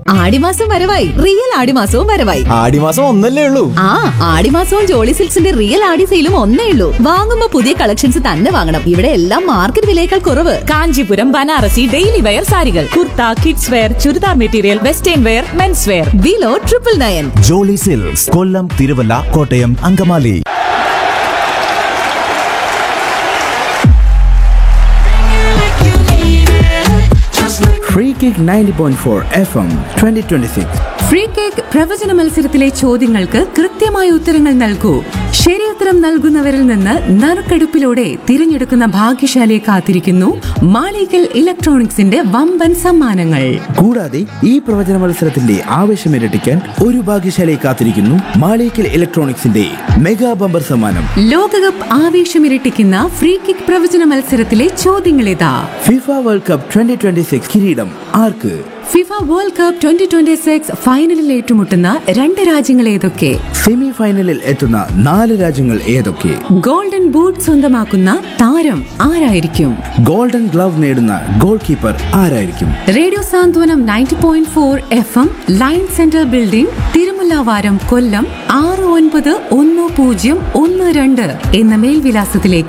ആടിമാസം വരവായി റിയൽ ആടിമാസവും വരവായി ആടിമാസം ഒന്നല്ലേ ഉള്ളൂ ആ ആടിമാസവും ജോളി സിൽക്സിന്റെ റിയൽ ആടി സെയിലും ഒന്നേ ഉള്ളൂ വാങ്ങുമ്പോ പുതിയ കളക്ഷൻസ് തന്നെ വാങ്ങണം ഇവിടെ എല്ലാം മാർക്കറ്റ് വിലയേക്കാൾ കുറവ് കാഞ്ചീപുരം ബനാറസി ഡെയിലി വെയർ സാരികൾ kurta kids wear churidar material western wear men's wear below triple nine Jolly silks Kollam Thiruvalla Kottayam Angamaly Free Kick 90.4 FM 2026. Free kick പ്രവചന മത്സരത്തിലെ ചോദ്യങ്ങൾക്ക് കൃത്യമായ ഉത്തരങ്ങൾ നൽകൂ ശരിയുത്തരം നൽകുന്നവരിൽ നിന്ന് നറുക്കെടുപ്പിലൂടെ തിരഞ്ഞെടുക്കുന്ന ഭാഗ്യശാലിയെ കാത്തിരിക്കുന്നു മാളികൽ ഇലക്ട്രോണിക്സിന്റെ വമ്പൻ സമ്മാനങ്ങൾ കൂടാതെ ഈ പ്രവചന മത്സരത്തിന്റെ ആവേശം ഇരട്ടിക്കാൻ ഒരു ഭാഗ്യശാലയെ കാത്തിരിക്കുന്നു മാളിക്കൽ ഇലക്ട്രോണിക്സിന്റെ മെഗാ ബമ്പർ സമ്മാനം ലോകകപ്പ് ആവേശമിരട്ടിക്കുന്ന ഫ്രീ കിക്ക് പ്രവചന മത്സരത്തിലെ ചോദ്യങ്ങളിതാ ഫിഫ വേൾഡ് കപ്പ് 2026 കിരീടം ആർക്ക് FIFA world cup twenty twenty six ഫൈനലിൽ ഏറ്റുമുട്ടുന്ന രണ്ട് രാജ്യങ്ങൾ ഏതൊക്കെ സെമി ഫൈനലിൽ എത്തുന്ന നാല് രാജ്യങ്ങൾ ഏതൊക്കെ ഗോൾഡൻ ബൂട്ട് സ്വന്തമാക്കുന്ന താരം ആരായിരിക്കും ഗോൾഡൻ ഗ്ലവ് നേടുന്ന ഗോൾ കീപ്പർ ആരായിരിക്കും radio Santhwanam ninety point four F M line centre building Thirumullavaram Kollam ആറ് ഒൻപത് ഒന്ന് പൂജ്യം ഒന്ന് രണ്ട് എന്ന മേൽവിലാസത്തിലേക്ക്